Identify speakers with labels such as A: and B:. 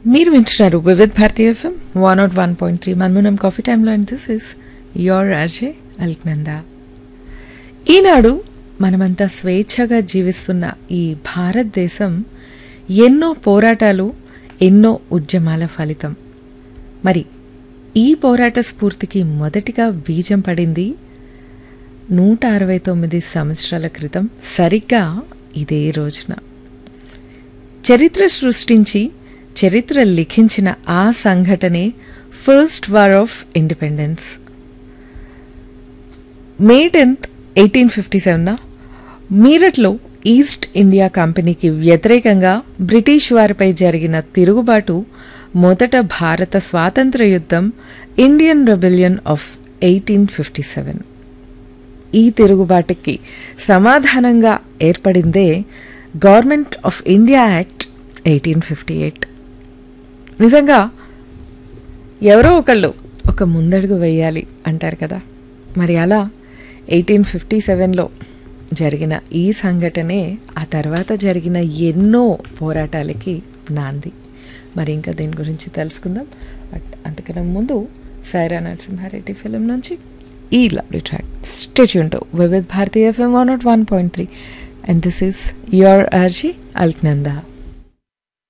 A: మీరు వింటున్నారు Vividh Bharati FM one nought one point three మన్మునం కాఫీ టైంలో and this is your RJ Alaknanda ఈనాడు మనమంతా స్వేచ్ఛగా జీవిస్తున్న ఈ భారతదేశం ఎన్నో పోరాటాలు ఎన్నో ఉద్యమాల ఫలితం మరి ఈ పోరాట స్ఫూర్తికి మొదటిగా బీజం పడింది నూట అరవై తొమ్మిది సంవత్సరాల క్రితం సరిగ్గా ఇదే రోజున చరిత్ర సృష్టించి చరిత్ర లిఖించిన ఆ సంఘటనే first war of independence May tenth eighteen fifty సెవెన్న మీరట్లో ఈస్ట్ ఇండియా కంపెనీకి వ్యతిరేకంగా బ్రిటిష్ వారిపై జరిగిన తిరుగుబాటు మొదట భారత స్వాతంత్ర యుద్ధం Indian rebellion of eighteen fifty seven ఈ తిరుగుబాటుకి సమాధానంగా ఏర్పడిందే government of India act eighteen fifty eight నిజంగా ఎవరో ఒకళ్ళు ఒక ముందడుగు వేయాలి అంటారు కదా మరి అలా ఎయిటీన్ ఫిఫ్టీ సెవెన్లో జరిగిన ఈ సంఘటనే ఆ తర్వాత జరిగిన ఎన్నో పోరాటాలకి నాంది మరి ఇంకా దీని గురించి తెలుసుకుందాం బట్ అంతకన్నా ముందు సైరా నరసింహారెడ్డి ఫిలిం నుంచి ఈ lovely track stay tuned to Vividh Bharati FM one nought one point three and this is your RJ Alaknanda